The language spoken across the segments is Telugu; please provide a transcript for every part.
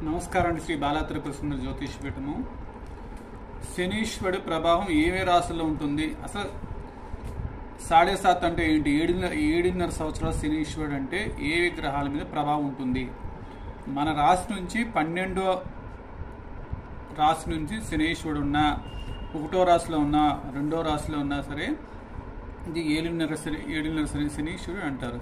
నమస్కారం అండి శ్రీ బాలాత్రిపుర సుందర జ్యోతిష్ పీఠము శనీశ్వరుడి ప్రభావం ఏవే రాశుల్లో ఉంటుంది అసలు సాడే సాత్ అంటే ఏంటి ఏడున్నర ఏడున్నర సంవత్సరాల శనీశ్వరుడు అంటే ఏ గ్రహాల మీద ప్రభావం ఉంటుంది మన రాశి నుంచి పన్నెండో రాశి నుంచి శనీశ్వరుడు ఉన్నా ఒకటో రాశిలో ఉన్నా రెండో రాశిలో ఉన్నా సరే ఇది ఏడున్నర శని ఏడున్నర శని శనీశ్వరుడు అంటారు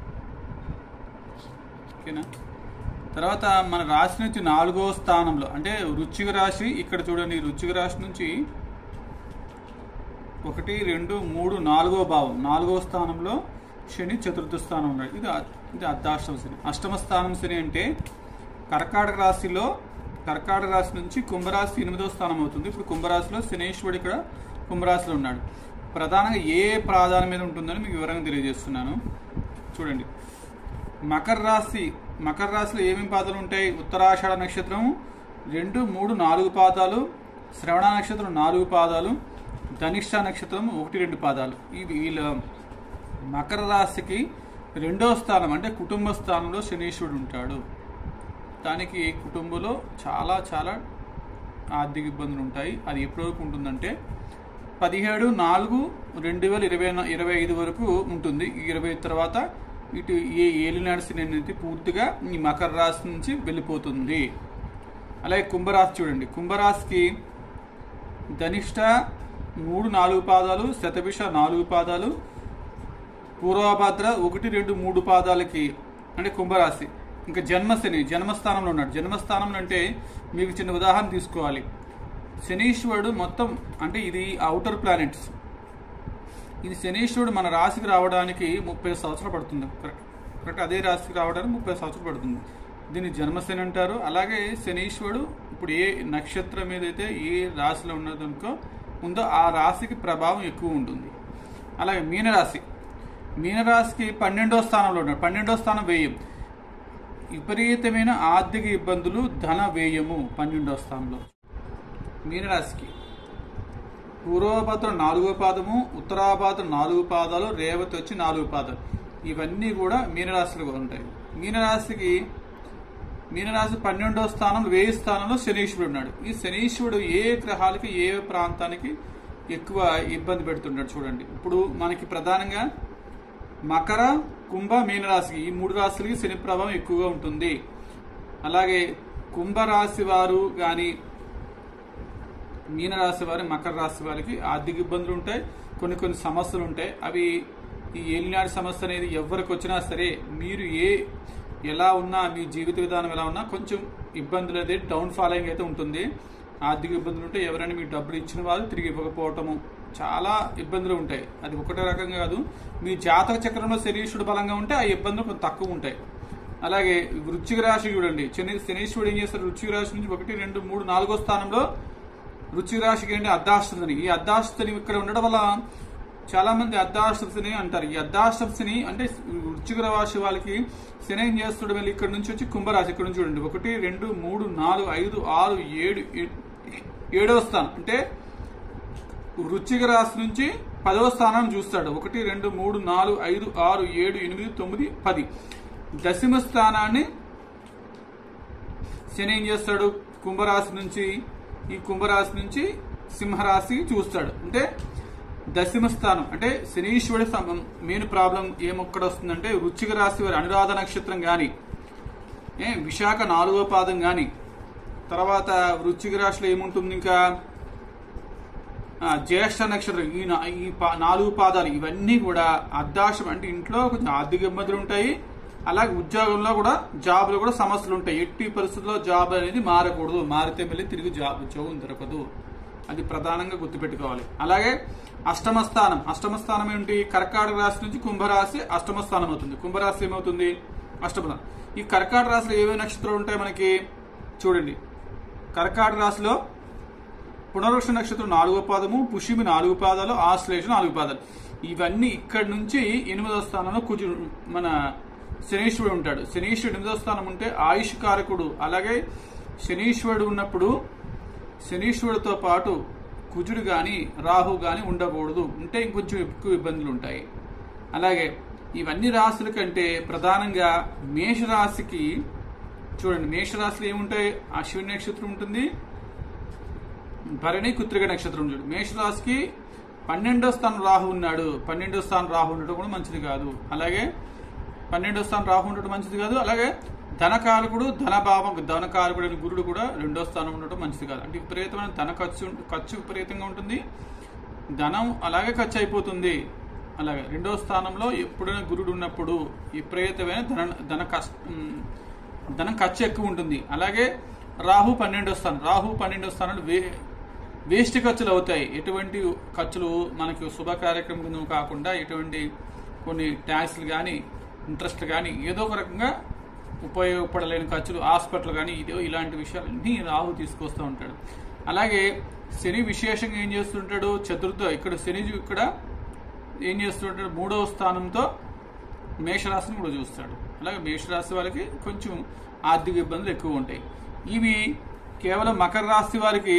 ఓకేనా తర్వాత మన రాశి నుంచి నాలుగో స్థానంలో అంటే రుచిక రాశి ఇక్కడ చూడండి రుచిక రాశి నుంచి ఒకటి రెండు మూడు నాలుగో భావం నాలుగో స్థానంలో శని చతుర్థ స్థానం ఉన్నాడు ఇది అ- ఇది అర్ధాష్టమ శని అష్టమ స్థానం శని అంటే కర్కాటక రాశిలో కర్కాటక రాశి నుంచి కుంభరాశి ఎనిమిదో స్థానం అవుతుంది ఇప్పుడు కుంభరాశిలో శనేశ్వరుడు ఇక్కడ కుంభరాశిలో ఉన్నాడు ప్రధానంగా ఏ ప్రాధాన్యం మీద ఉంటుందని మీకు వివరంగా తెలియజేస్తున్నాను చూడండి మకర రాశి మకర రాశిలో ఏమేమి పాదాలు ఉంటాయి ఉత్తరాషాఢ నక్షత్రం రెండు మూడు నాలుగు పాదాలు శ్రవణ నక్షత్రం నాలుగు పాదాలు ధనిష్ట నక్షత్రం ఒకటి రెండు పాదాలు ఇవి వీళ్ళ మకర రాశికి రెండో స్థానం అంటే కుటుంబ స్థానంలో శనీశ్వరుడు ఉంటాడు దానికి కుటుంబంలో చాలా చాలా ఆర్థిక ఇబ్బందులు ఉంటాయి అది ఎప్పటి వరకు ఉంటుందంటే పదిహేడు నాలుగు రెండు వేల ఇరవై నా- ఇరవై ఐదు వరకు ఉంటుంది ఈ ఇరవై తర్వాత ఇటు ఏ ఏలినాడు శని అనేది పూర్తిగా ఈ మకర రాశి నుంచి వెళ్ళిపోతుంది అలాగే కుంభరాశి చూడండి కుంభరాశికి ధనిష్ట మూడు నాలుగు పాదాలు శతభిష నాలుగు పాదాలు పూర్వభద్ర ఒకటి రెండు మూడు పాదాలకి అంటే కుంభరాశి ఇంకా జన్మశని జన్మస్థానంలో ఉన్నాడు జన్మస్థానంలో అంటే మీకు చిన్న ఉదాహరణ తీసుకోవాలి శనీశ్వరుడు మొత్తం అంటే ఇది అవుటర్ ప్లానెట్స్ ఇది శనీశ్వరుడు మన రాశికి రావడానికి ముప్పై సంవత్సరాలు పడుతుంది కరెక్ట్ కరెక్ట్ అదే రాశికి రావడానికి ముప్పై సంవత్సరాలు పడుతుంది దీన్ని జన్మశని అంటారు అలాగే శనీశ్వరుడు ఇప్పుడు ఏ నక్షత్రం మీద అయితే ఏ రాశిలో ఉన్నదనుకో ఉందో ఆ రాశికి ప్రభావం ఎక్కువ ఉంటుంది అలాగే మీనరాశి మీనరాశికి పన్నెండో స్థానంలో ఉన్నాడు పన్నెండో స్థానం వ్యయం విపరీతమైన ఆర్థిక ఇబ్బందులు ధన వ్యయము పన్నెండో స్థానంలో మీనరాశికి పూర్వభద్రం నాలుగో పాదము ఉత్తరాభద్రం నాలుగు పాదాలు రేవతి వచ్చి నాలుగు పాదాలు ఇవన్నీ కూడా మీనరాశిలో ఉంటాయి మీనరాశికి మీనరాశి పన్నెండో స్థానం వేయి స్థానంలో శనీశ్వరుడు ఉన్నాడు ఈ శనీశ్వరుడు ఏ గ్రహాలకి ఏ ప్రాంతానికి ఎక్కువ ఇబ్బంది పెడుతున్నాడు చూడండి ఇప్పుడు మనకి ప్రధానంగా మకర కుంభ మీనరాశికి ఈ మూడు రాశులకి శని ప్రభావం ఎక్కువగా ఉంటుంది అలాగే కుంభరాశి వారు కానీ మీనరాశి వారి మకర రాశి వారికి ఆర్థిక ఇబ్బందులు ఉంటాయి కొన్ని కొన్ని సమస్యలు ఉంటాయి అవి ఈ ఏలినాటి సమస్య అనేది ఎవరికి వచ్చినా సరే మీరు ఏ ఎలా ఉన్నా మీ జీవిత విధానం ఎలా ఉన్నా కొంచెం ఇబ్బందులు అనేది డౌన్ ఫాలోయింగ్ అయితే ఉంటుంది ఆర్థిక ఇబ్బందులు ఉంటే ఎవరైనా మీకు డబ్బులు ఇచ్చిన వారు తిరిగి ఇవ్వకపోవటము చాలా ఇబ్బందులు ఉంటాయి అది ఒకటే రకంగా కాదు మీ జాతక చక్రంలో శనీశ్వరుడు బలంగా ఉంటే ఆ ఇబ్బందులు కొంచెం తక్కువ ఉంటాయి అలాగే వృశ్చిక రాశి చూడండి శని శనీశ్వరుడు ఏం చేస్తారు వృశ్చిక రాశి నుంచి ఒకటి రెండు మూడు నాలుగో స్థానంలో వృశ్చిక రాశికి ఏంటి అర్ధాష్టమి ఈ అర్ధాష్టమి ఇక్కడ ఉండడం వల్ల చాలా మంది అర్ధాష్టమి అంటారు ఈ అర్ధాష్టమి అంటే వృశ్చిక రాశి వాళ్ళకి శని ఏం చేస్తాడు మళ్ళీ ఇక్కడ నుంచి వచ్చి కుంభరాశి ఇక్కడ నుంచి చూడండి ఒకటి రెండు మూడు నాలుగు ఐదు ఆరు ఏడు ఏ- ఏడవ స్థానం అంటే వృశ్చిక రాశి నుంచి పదవ స్థానం చూస్తాడు ఒకటి రెండు మూడు నాలుగు ఐదు ఆరు ఏడు ఎనిమిది తొమ్మిది పది దశమ స్థానాన్ని శని ఏం చేస్తాడు కుంభరాశి నుంచి ఈ కుంభరాశి నుంచి సింహరాశి చూస్తాడు అంటే దశమ స్థానం అంటే శనీశ్వరుడి సం- మెయిన్ ప్రాబ్లం ఏమొక్కడ వస్తుందంటే వృశ్చిక రాశి వారి అనురాధ నక్షత్రం కానీ ఏ విశాఖ నాలుగో పాదం కానీ తర్వాత వృశ్చిక రాశిలో ఏముంటుంది ఇంకా ఆ, జ్యేష్ఠ నక్షత్రం ఈ నా- ఈ పా- నాలుగు పాదాలు ఇవన్నీ కూడా అర్ధాశం అంటే ఇంట్లో కొంచెం ఆర్థిక ఇబ్బందులు ఉంటాయి అలాగే ఉద్యోగంలో కూడా జాబ్లో కూడా సమస్యలు ఉంటాయి ఎట్టి పరిస్థితుల్లో జాబ్ అనేది మారకూడదు మారితే మళ్ళీ తిరిగి జాబ్ ఉద్యోగం దొరకదు అది ప్రధానంగా గుర్తుపెట్టుకోవాలి అలాగే అష్టమ స్థానం అష్టమ స్థానం ఏంటి కర్కాటక రాశి నుంచి కుంభరాశి అష్టమ స్థానం అవుతుంది కుంభరాశి ఏమవుతుంది అష్టమ స్థానం ఈ కర్కాటక రాశిలో ఏవే నక్షత్రాలు ఉంటాయి మనకి చూడండి కర్కాటక రాశిలో పునరుక్ష నక్షత్రం నాలుగో పాదము పుష్యమి నాలుగు పాదాలు ఆశ్లేష నాలుగు పాదాలు ఇవన్నీ ఇక్కడి నుంచి ఎనిమిదో స్థానంలో కుజు మన శనీశ్వరుడు ఉంటాడు శనీశ్వరుడు ఎనిమిదో స్థానం ఉంటే ఆయుష్ కారకుడు అలాగే శనీశ్వరుడు ఉన్నప్పుడు శనీశ్వరుడితో పాటు కుజుడు గాని రాహు గాని ఉండకూడదు ఉంటే ఇంకొంచెం ఎక్కువ ఇబ్బందులు ఉంటాయి అలాగే ఇవన్నీ రాశుల కంటే ప్రధానంగా మేషరాశికి చూడండి మేషరాశిలో ఏముంటాయి అశ్విని నక్షత్రం ఉంటుంది భరణి కృత్రిక నక్షత్రం చూడు మేషరాశికి పన్నెండో స్థానం రాహు ఉన్నాడు పన్నెండో స్థానం రాహు ఉండటం కూడా మంచిది కాదు అలాగే పన్నెండో స్థానం రాహు ఉండటం మంచిది కాదు అలాగే ధనకారకుడు ధనభావం ధనకారకుడు అని గురుడు కూడా రెండో స్థానం ఉండటం మంచిది కాదు అంటే విపరీతమైన ధన ఖర్చు ఖర్చు విపరీతంగా ఉంటుంది ధనం అలాగే ఖర్చు అయిపోతుంది అలాగే రెండో స్థానంలో ఎప్పుడైనా గురుడు ఉన్నప్పుడు విపరీతమైన ధన ధన కష్ట ఉమ్, ధనం ఖర్చు ఎక్కువ ఉంటుంది అలాగే రాహు పన్నెండో స్థానం రాహు పన్నెండో స్థానంలో వే వేస్ట్ ఖర్చులు అవుతాయి ఎటువంటి ఖర్చులు మనకి శుభ కార్యక్రమం కింద కాకుండా ఎటువంటి కొన్ని ట్యాక్స్లు కానీ ఇంట్రెస్ట్ కానీ ఏదో ఒక రకంగా ఉపయోగపడలేని ఖర్చులు హాస్పిటల్ కానీ ఇదో ఇలాంటి విషయాలన్నీ రాహు తీసుకొస్తూ ఉంటాడు అలాగే శని విశేషంగా ఏం చేస్తుంటాడు చతుర్థ ఇక్కడ శని ఇక్కడ ఏం చేస్తుంటాడు మూడవ స్థానంతో మేషరాశిని కూడా చూస్తాడు అలాగే మేషరాశి వాళ్ళకి కొంచెం ఆర్థిక ఇబ్బందులు ఎక్కువ ఉంటాయి ఇవి కేవలం మకర రాశి వారికి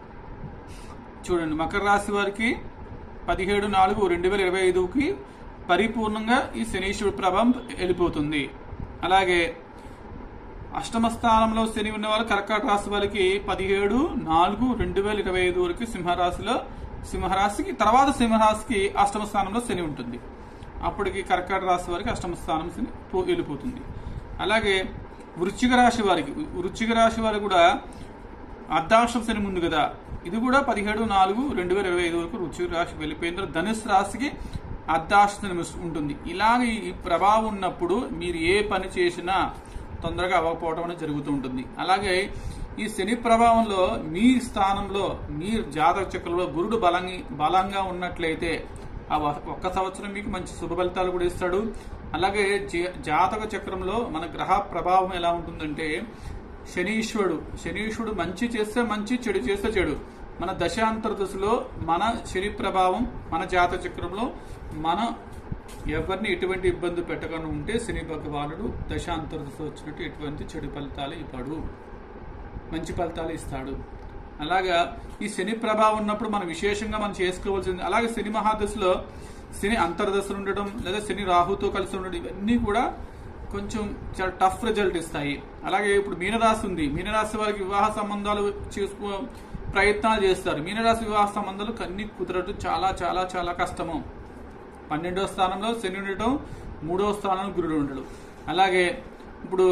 చూడండి మకర రాశి వారికి పదిహేడు నాలుగు రెండు వేల ఇరవై ఐదుకి పరిపూర్ణంగా ఈ శనీశ్వరుడు ప్రభావం వెళ్ళిపోతుంది అలాగే అష్టమ స్థానంలో శని ఉన్న వాళ్ళు కర్కాటక రాశి వారికి పదిహేడు నాలుగు రెండు వేల ఇరవై ఐదు వరకు సింహరాశిలో సింహరాశికి తర్వాత సింహరాశికి అష్టమ స్థానంలో శని ఉంటుంది అప్పటికి కర్కాటక రాశి వారికి అష్టమ స్థానం శని పో- వెళ్ళిపోతుంది అలాగే వృశ్చిక రాశి వారికి వృశ్చిక రాశి వారికి కూడా అర్ధాక్షం శని ముందు కదా ఇది కూడా పదిహేడు నాలుగు రెండు వేల ఇరవై ఐదు వరకు వృశ్చిక రాశి వెళ్ళిపోయిన తర్వాత ధనుసు రాశికి అర్ధాక్ష శని ఉంటుంది ఇలాగ ఈ ప్రభావం ఉన్నప్పుడు మీరు ఏ పని చేసినా తొందరగా అవ్వకపోవడం అనేది జరుగుతూ ఉంటుంది అలాగే ఈ శని ప్రభావంలో మీ స్థానంలో మీ జాతక చక్రంలో గురుడు బలంగా బలంగా ఉన్నట్లయితే ఆ వ- ఒక్క సంవత్సరం మీకు మంచి శుభ ఫలితాలు కూడా ఇస్తాడు అలాగే జే- జాతక చక్రంలో మన గ్రహ ప్రభావం ఎలా ఉంటుందంటే శనీశ్వరుడు శనీశ్వరుడు మంచి చేస్తే మంచి చెడు చేస్తే చెడు మన దశాంతర దశలో మన శని ప్రభావం మన జాతక చక్రంలో మన ఎవరిని ఎటువంటి ఇబ్బంది పెట్టకుండా ఉంటే శని భగవానుడు దశాంతర దశ వచ్చినట్టు ఎటువంటి చెడు ఫలితాలు ఇవ్వడు మంచి ఫలితాలు ఇస్తాడు అలాగా ఈ శని ప్రభావం ఉన్నప్పుడు మనం విశేషంగా మనం చేసుకోవాల్సింది అలాగే శని మహాదశలో శని అంతర్దశలు ఉండడం లేదా శని రాహుతో కలిసి ఉండడం ఇవన్నీ కూడా కొంచెం చాలా టఫ్ రిజల్ట్ ఇస్తాయి అలాగే ఇప్పుడు మీనరాశి ఉంది మీనరాశి వారికి వివాహ సంబంధాలు చేసుకో ప్రయత్నాలు చేస్తారు మీనరాశి వివాహ సంబంధాలు కన్నీ కుదరడం చాలా చాలా చాలా కష్టము పన్నెండో స్థానంలో శని ఉండటం మూడో స్థానంలో గురుడు ఉండడం అలాగే ఇప్పుడు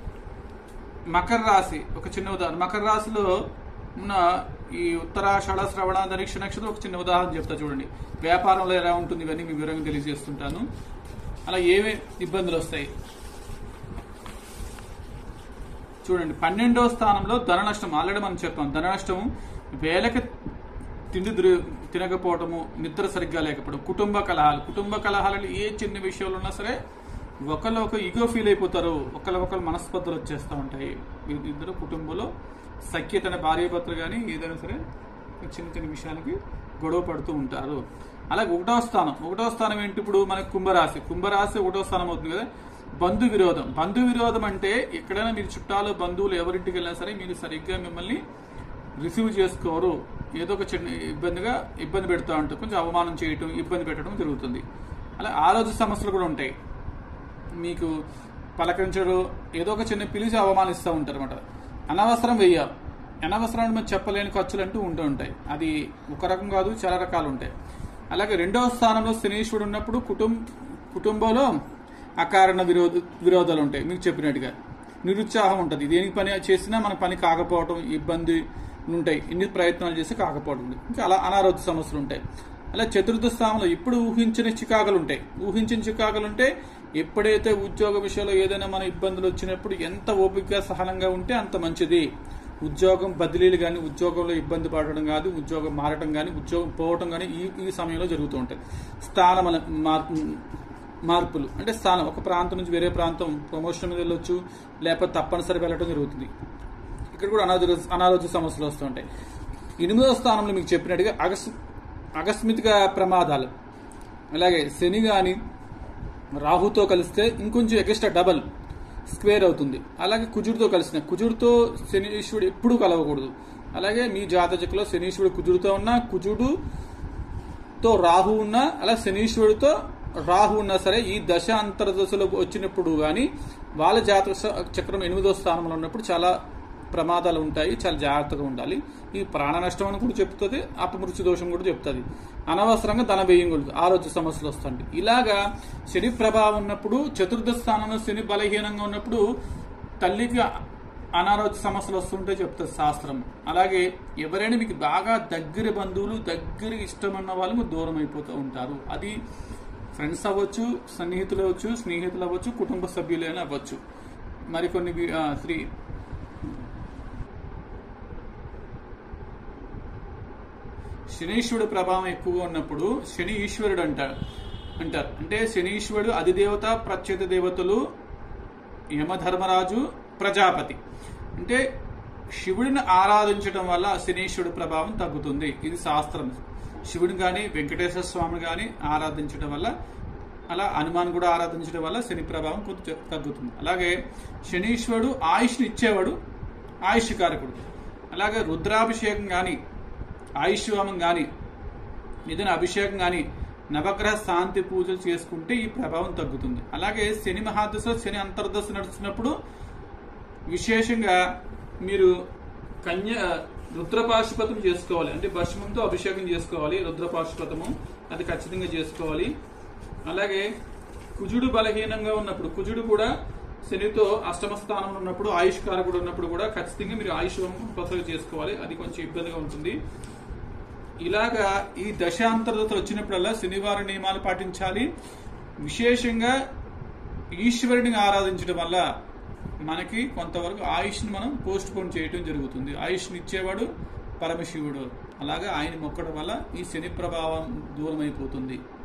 మకర రాశి ఒక చిన్న ఉదాహరణ మకర రాశిలో ఉన్న ఈ ఉత్తరాషాఢ శ్రవణ ధనిక్ష నక్షత్రం ఒక చిన్న ఉదాహరణ చెప్తా చూడండి వ్యాపారంలో ఎలా ఉంటుంది ఇవన్నీ మీ వివరంగా తెలియజేస్తుంటాను అలా ఏవే ఇబ్బందులు వస్తాయి చూడండి పన్నెండో స్థానంలో ధన నష్టం ఆల్రెడీ మనం చెప్పాం ధన నష్టం వేలకి తిండి దురు- తినకపోవడము నిద్ర సరిగ్గా లేకపోవడం కుటుంబ కలహాలు కుటుంబ కలహాలు ఏ చిన్న విషయాలు ఉన్నా సరే ఒకళ్ళు ఒక ఈగో ఫీల్ అయిపోతారు ఒకళ్ళ ఒకళ్ళు మనస్పర్ధలు వచ్చేస్తూ ఉంటాయి ఇ- ఇద్దరు కుటుంబంలో సఖ్యత అనే భార్య భర్తలు కానీ ఏదైనా సరే చిన్న చిన్న విషయాలకి గొడవ పడుతూ ఉంటారు అలాగే ఒకటో స్థానం ఒకటో స్థానం ఏంటి ఇప్పుడు మనకి కుంభరాశి కుంభరాశి ఒకటో స్థానం అవుతుంది కదా బంధు విరోధం బంధు విరోధం అంటే ఎక్కడైనా మీరు చుట్టాలు బంధువులు ఎవరింటికి వెళ్ళినా సరే మీరు సరిగ్గా మిమ్మల్ని రిసీవ్ చేసుకోరు ఏదో ఒక చిన్న ఇబ్బందిగా ఇబ్బంది పెడతా ఉంటారు కొంచెం అవమానం చేయటం ఇబ్బంది పెట్టడం జరుగుతుంది అలా ఆరోగ్య సమస్యలు కూడా ఉంటాయి మీకు పలకరించడం ఏదో ఒక చిన్న పిలిచి అవమానిస్తూ ఉంటారు అనమాట అనవసరం వెయ్యాలి అనవసరం మనం చెప్పలేని ఖర్చులు అంటూ ఉంటూ ఉంటాయి అది ఒక రకం కాదు చాలా రకాలు ఉంటాయి అలాగే రెండవ స్థానంలో శనీశ్వరుడు ఉన్నప్పుడు కుటుంబ కుటుంబంలో అకారణ విరోధ విరోధాలు ఉంటాయి మీకు చెప్పినట్టుగా నిరుత్సాహం ఉంటుంది దేనికి పని చేసినా మన పని కాకపోవడం ఇబ్బంది ఉంటాయి ఎన్ని ప్రయత్నాలు చేసి కాకపోవడం ఉంది. ఇంకా అలా అనారోగ్య సమస్యలు ఉంటాయి అలా చతుర్థ స్థానంలో ఇప్పుడు ఊహించిన చికాకులు ఉంటాయి ఊహించిన చికాకులు ఉంటే ఎప్పుడైతే ఉద్యోగ విషయంలో ఏదైనా మన ఇబ్బందులు వచ్చినప్పుడు ఎంత ఓపికగా సహనంగా ఉంటే అంత మంచిది ఉద్యోగం బదిలీలు కానీ ఉద్యోగంలో ఇబ్బంది పడడం కాదు ఉద్యోగం మారటం కానీ ఉద్యోగం పోవటం కానీ ఈ ఈ సమయంలో జరుగుతూ ఉంటాయి స్థానం అన- మార్పు మార్పులు అంటే స్థానం ఒక ప్రాంతం నుంచి వేరే ప్రాంతం ప్రమోషన్ మీద వెళ్ళొచ్చు లేకపోతే తప్పనిసరి వెళ్ళటం జరుగుతుంది ఇక్కడ కూడా అనారోగ్య అనారోగ్య సమస్యలు వస్తూ ఉంటాయి ఎనిమిదవ స్థానంలో మీకు చెప్పినట్టుగా అకస్ ఆకస్మిక ప్రమాదాలు అలాగే శని కానీ రాహుతో కలిస్తే ఇంకొంచెం ఎక్స్ట్రా డబల్ స్క్వేర్ అవుతుంది అలాగే కుజుడితో కలిసిన కుజుడితో శనీశ్వరుడు ఎప్పుడూ కలవకూడదు అలాగే మీ జాతకలో శనీశ్వరుడు కుజుడితో ఉన్న కుజుడుతో రాహు ఉన్న అలా శనీశ్వరుడితో రాహు ఉన్నా సరే ఈ దశ అంతర్దశలో వచ్చినప్పుడు కానీ వాళ్ళ జాతక స- చక్రం ఎనిమిదో స్థానంలో ఉన్నప్పుడు చాలా ప్రమాదాలు ఉంటాయి చాలా జాగ్రత్తగా ఉండాలి ఈ ప్రాణ నష్టం అని కూడా చెప్తుంది అపమృత్యు దోషం కూడా చెప్తుంది అనవసరంగా ధన వ్యయం కూడా ఆరోగ్య సమస్యలు వస్తాయి ఇలాగా శని ప్రభావం ఉన్నప్పుడు చతుర్థ స్థానంలో శని బలహీనంగా ఉన్నప్పుడు తల్లికి అనారోగ్య సమస్యలు వస్తుంటే చెప్తుంది శాస్త్రం అలాగే ఎవరైనా మీకు బాగా దగ్గర బంధువులు దగ్గర ఇష్టమన్న వాళ్ళు మీరు దూరం అయిపోతూ ఉంటారు అది ఫ్రెండ్స్ అవ్వచ్చు సన్నిహితులు అవ్వచ్చు స్నేహితులు అవ్వచ్చు కుటుంబ సభ్యులైనా అవ్వచ్చు మరికొన్ని వి- ఆ, శ్రీ శనీశ్వరుడు ప్రభావం ఎక్కువగా ఉన్నప్పుడు శని ఈశ్వరుడు అంటారు అంటారు అంటే శనీశ్వరుడు అధిదేవత ప్రత్యేక దేవతలు యమధర్మరాజు ప్రజాపతి అంటే శివుడిని ఆరాధించడం వల్ల శనీశ్వరుడు ప్రభావం తగ్గుతుంది ఇది శాస్త్రం శివుడిని కానీ వెంకటేశ్వర స్వామిని కానీ ఆరాధించడం వల్ల అలా హనుమాన్ కూడా ఆరాధించడం వల్ల శని ప్రభావం కొంచెం తగ్గుతుంది అలాగే శనీశ్వరుడు ఆయుష్ని ఇచ్చేవాడు ఆయుష్ కారకుడు అలాగే రుద్రాభిషేకం కానీ ఆయుష్ హోమం కానీ ఏదైనా అభిషేకం కానీ నవగ్రహ శాంతి పూజలు చేసుకుంటే ఈ ప్రభావం తగ్గుతుంది అలాగే శని మహాదశ శని అంతర్దశ నడుస్తున్నప్పుడు విశేషంగా మీరు కన్య రుద్రపాశుపతం చేసుకోవాలి అంటే భస్మంతో అభిషేకం చేసుకోవాలి రుద్రపాశుపతము అది ఖచ్చితంగా చేసుకోవాలి అలాగే కుజుడు బలహీనంగా ఉన్నప్పుడు కుజుడు కూడా శనితో అష్టమ స్థానంలో ఉన్నప్పుడు ఆయుష్ కారకుడు ఉన్నప్పుడు కూడా ఖచ్చితంగా మీరు ఆయుష్ హోమం కంపల్సరీ చేసుకోవాలి అది కొంచెం ఇబ్బందిగా ఉంటుంది ఇలాగా ఈ దశాంతరత వచ్చినప్పుడల్లా శనివారం నియమాలు పాటించాలి విశేషంగా ఈశ్వరుడిని ఆరాధించడం వల్ల మనకి కొంతవరకు ఆయుష్ని మనం పోస్ట్ పోన్ చేయడం జరుగుతుంది ఆయుష్ని ఇచ్చేవాడు పరమశివుడు అలాగా ఆయన మొక్కడం వల్ల ఈ శని ప్రభావం దూరం అయిపోతుంది